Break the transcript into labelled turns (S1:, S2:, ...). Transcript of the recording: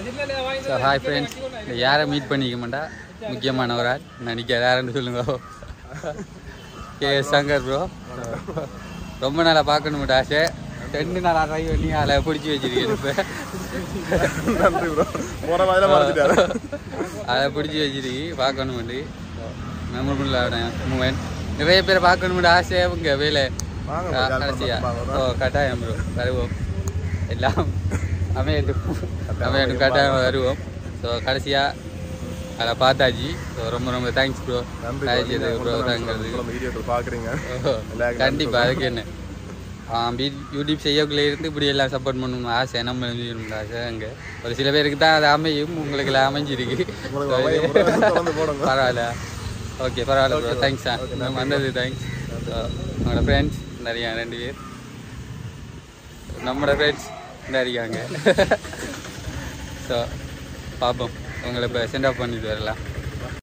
S1: So hi friends யாரை meet பண்ணிக்க மாட்டா முக்கியமான ஒரு ஆள் நினைக்க யாருன்னு சொல்லுங்க கே சங்கர் ப்ரோ ரொம்ப நாளாக பார்க்கணும் ஆசை ரெண்டு நாளாக ட்ரை பண்ணி அதை பிடிச்சி வச்சிருக்கேன் இப்போ
S2: நன்றி ப்ரோ போன மாதிரி மறந்துட்டாரு
S1: அதை பிடிச்சி வச்சிருக்கு பார்க்கணும் மெமரபுள் மூமெண்ட் நிறைய பேர் பார்க்கணும் ஆசை அவங்க வேலை
S2: வாங்க bro, யாழ்ப்பாணம்
S1: கடைசியா
S2: பார்க்கலாம்.
S1: ஓ கட்டாயம் ப்ரோ வருவோம் எல்லாம் அமையட்டும் அமையட்டும் கட்டாயம் வருவோம் ஸோ கடைசியாக அதை பார்த்தாச்சு ஸோ ரொம்ப ரொம்ப தேங்க்ஸ் ப்ரோ
S2: நன்றி bro.
S1: கடைசி
S2: நீங்க
S1: ப்ரோ
S2: கொண்டு
S1: தாங்கிறது
S2: நம்ம வீடியோ பாக்குறீங்க
S1: ஓ,
S2: எல்லாருக்கும்
S1: கண்டிப்பா அதுக்கு என்ன ஆ, பி- யூடியூப் செய்யக்குள்ளே இருந்து இப்படி எல்லாம் சப்போர்ட் பண்ணணும் ஆசை நம்ம செய்யணும் ஆசை அங்கே ஒரு சில பேருக்கு தான் அது அமையும் உங்களுக்கு எல்லாம் அமைஞ்சிருக்கு
S2: உங்களுக்கு
S1: So, இது-
S2: அமையும். தொடர்ந்து தொடர்ந்து போடுங்க.
S1: பரவாயில்ல ஓகே பரவாயில்ல ப்ரோ தேங்க்ஸ் சார் வந்தது தேங்க்ஸ் உங்களோட ஃப்ரெண்ட்ஸ் நிறையா ரெண்டு பேர் நம்மளோட ஃப்ரெண்ட்ஸ் நிறையாங்க ஸோ பார்ப்போம் உங்களை இப்போ சென்ட் ஆஃப் பண்ணிட்டு வரலாம்